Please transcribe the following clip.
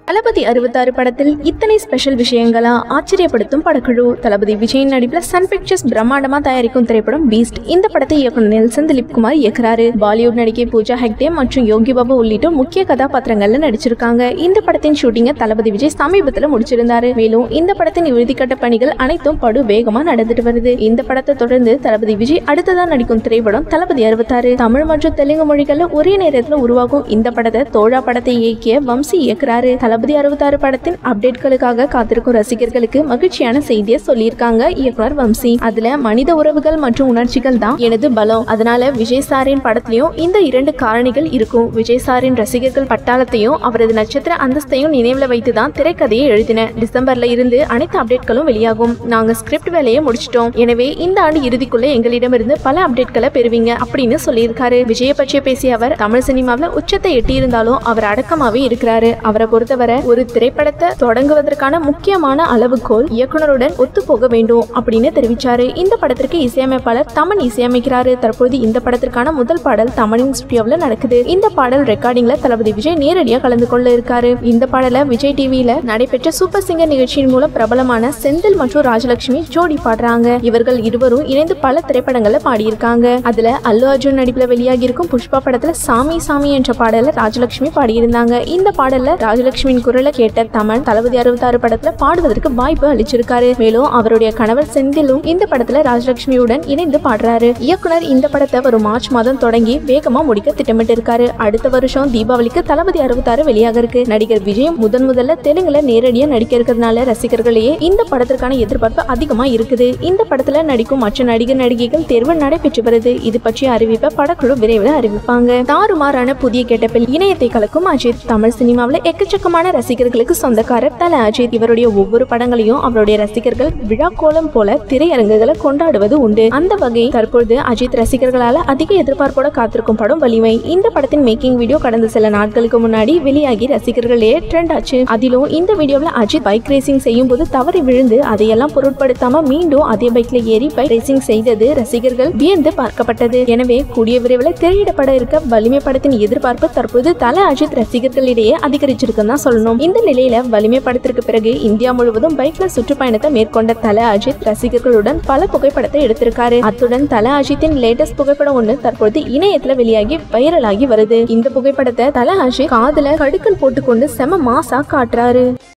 தளபதி அறுபத்தாறு படத்தில் இத்தனை ஸ்பெஷல் விஷயங்களா ஆச்சரியப்படுத்தும் படக்குழு தளபதி விஜயின் நடிப்புல சன் பிக்சர்ஸ் பிரம்மாண்டமா தயாரிக்கும் திரைப்படம் பீஸ்ட் இந்த படத்தை இயக்குனர் நெல்சன் திலீப்குமார் இயக்குறாரு பாலிவுட் நடிகை பூஜா ஹெக்டே மற்றும் யோகி பாபு உள்ளிட்ட முக்கிய கதாபாத்திரங்கள்ல நடிச்சிருக்காங்க இந்த படத்தின் ஷூட்டிங்கை தளபதி விஜய் சமீபத்துல முடிச்சிருந்தாரு மேலும் இந்த படத்தின் இறுதிக்கட்ட பணிகள் அனைத்தும் படு வேகமா நடந்துட்டு வருது இந்த படத்தை தொடர்ந்து தளபதி விஜய் அடுத்ததா நடிக்கும் திரைப்படம் தளபதி அறுபத்தாறு தமிழ் மற்றும் தெலுங்கு மொழிகள்ல ஒரே நேரத்துல உருவாகும் இந்த படத்தை தோழா படத்தை இயக்கிய வம்சி இயக்குறாரு தளபதி அறுபத்தாறு படத்தின் அப்டேட்களுக்காக காத்திருக்கும் ரசிகர்களுக்கு மகிழ்ச்சியான செய்தியை சொல்லியிருக்காங்க இயக்குனர் வம்சி அதுல மனித உறவுகள் மற்றும் உணர்ச்சிகள் தான் எனது பலம் அதனால விஜய் சாரின் படத்திலையும் இந்த இரண்டு காரணிகள் இருக்கும் விஜய் சாரின் ரசிகர்கள் பட்டாளத்தையும் அவரது நட்சத்திர அந்தஸ்தையும் நினைவுல வைத்து தான் திரைக்கதையை எழுதின டிசம்பர்ல இருந்து அனைத்து அப்டேட்களும் வெளியாகும் நாங்க ஸ்கிரிப்ட் வேலையை முடிச்சிட்டோம் எனவே இந்த ஆண்டு இறுதிக்குள்ள எங்களிடமிருந்து பல அப்டேட்களை பெறுவீங்க அப்படின்னு சொல்லியிருக்காரு விஜயை பற்றி பேசிய அவர் தமிழ் சினிமாவில் உச்சத்தை எட்டியிருந்தாலும் அவர் அடக்கமாவே இருக்கிறாரு அவரை பொறுத்தவரை ஒரு திரைப்படத்தை தொடங்குவதற்கான முக்கியமான அளவுகோல் இயக்குனருடன் ஒத்து போக வேண்டும் அப்படின்னு தெரிவிச்சாரு இந்த படத்திற்கு இசையமைப்பாளர் தமன் இசையமைக்கிறாரு தற்போது இந்த படத்திற்கான முதல் பாடல் தமனின் ஸ்டுடியோவில் நடக்குது இந்த பாடல் ரெக்கார்டிங்ல தளபதி விஜய் நேரடியாக கலந்து கொள்ள இருக்காரு இந்த பாடலை விஜய் டிவியில நடைபெற்ற சூப்பர் சிங்கர் நிகழ்ச்சியின் மூலம் பிரபலமான செந்தில் மற்றும் ராஜலட்சுமி ஜோடி பாடுறாங்க இவர்கள் இருவரும் இணைந்து பல திரைப்படங்கள்ல பாடியிருக்காங்க அதுல அல்லு அர்ஜுன் நடிப்புல வெளியாகி இருக்கும் புஷ்பா படத்துல சாமி சாமி என்ற பாடல ராஜலட்சுமி பாடியிருந்தாங்க இந்த பாடல்ல ராஜலட்சுமியின் குரலை கேட்ட தமன் தளபதி அறுபத்தாறு படத்துல பாடுவதற்கு வாய்ப்பு அளிச்சிருக்காரு மேலும் அவருடைய கணவர் செந்திலும் இந்த படத்துல ராஜலட்சுமியுடன் இணைந்து பாடுறாரு இயக்குனர் இந்த படத்தை வரும் மார்ச் மாதம் தொடங்கி வேகமா முடிக்க திட்டமிட்டு இருக்காரு அடுத்த வருஷம் தீபாவளிக்கு தளபதி அறுபத்தாறு வெளியாக இருக்கு நடிகர் விஜய் முதன் முதல்ல தெலுங்குல நேரடியா நடிக்க இருக்கிறதுனால ரசிகர்களையே இந்த படத்திற்கான எதிர்பார்ப்பு அதிகமா இருக்குது இந்த படத்துல நடிக்கும் மற்ற நடிகர் நடிகைகள் தேர்வு நடைபெற்று வருது இது பற்றிய அறிவிப்பை படக்குழு விரைவில் அறிவிப்பாங்க தாறுமாறான புதிய கெட்டப்பில் இணையத்தை கலக்கும் அஜித் தமிழ் சினிமாவில் எக்கச்சக்கமான ரசிகர்களுக்கு சொந்தக்காரர் தல அஜித் இவருடைய ஒவ்வொரு படங்களையும் அவருடைய ரசிகர்கள் விழா கோலம் போல திரையரங்குகளை கொண்டாடுவது உண்டு அந்த வகை தற்பொழுது அஜித் ரசிகர்களால அதிக எதிர்பார்ப்போட காத்திருக்கும் படம் வலிமை இந்த படத்தின் மேக்கிங் வீடியோ கடந்த சில நாட்களுக்கு முன்னாடி வெளியாகி ரசிகர்களே ட்ரெண்ட் ஆச்சு அதிலும் இந்த வீடியோவில் அஜித் பைக் ரேசிங் செய்யும் போது தவறி விழுந்து அதையெல்லாம் பொருட்படுத்தாம மீண்டும் அதே பைக்ல ஏறி பைக் ரேசிங் செய்தது ரசிகர்கள் வியந்து பார்க்கப்பட்டது எனவே கூடிய விரைவில் திரையிடப்பட இருக்க வலிமை படத்தின் எதிர்பார்ப்பு தற்போது தல அஜித் ரசிகர்களிடையே அதிகரிச்சிருக்குன்னு தான் சொல்லணும் இந்த நிலையில வலிமை படத்திற்கு பிறகு இந்தியா முழுவதும் பைக்ல சுற்றுப்பயணத்தை மேற்கொண்ட தல அஜித் ரசிகர்களுடன் பல புகைப்படத்தை எடுத்திருக்காரு அத்துடன் தல அஜித்தின் லேட்டஸ்ட் புகைப்படம் ஒண்ணு தற்போது இணையத்துல வெளியாகி வைரலாகி வருது இந்த புகைப்படத்தை தல அஜித் காதுல கடுக்கன் போட்டுக்கொண்டு செம மாசா காட்டுறாரு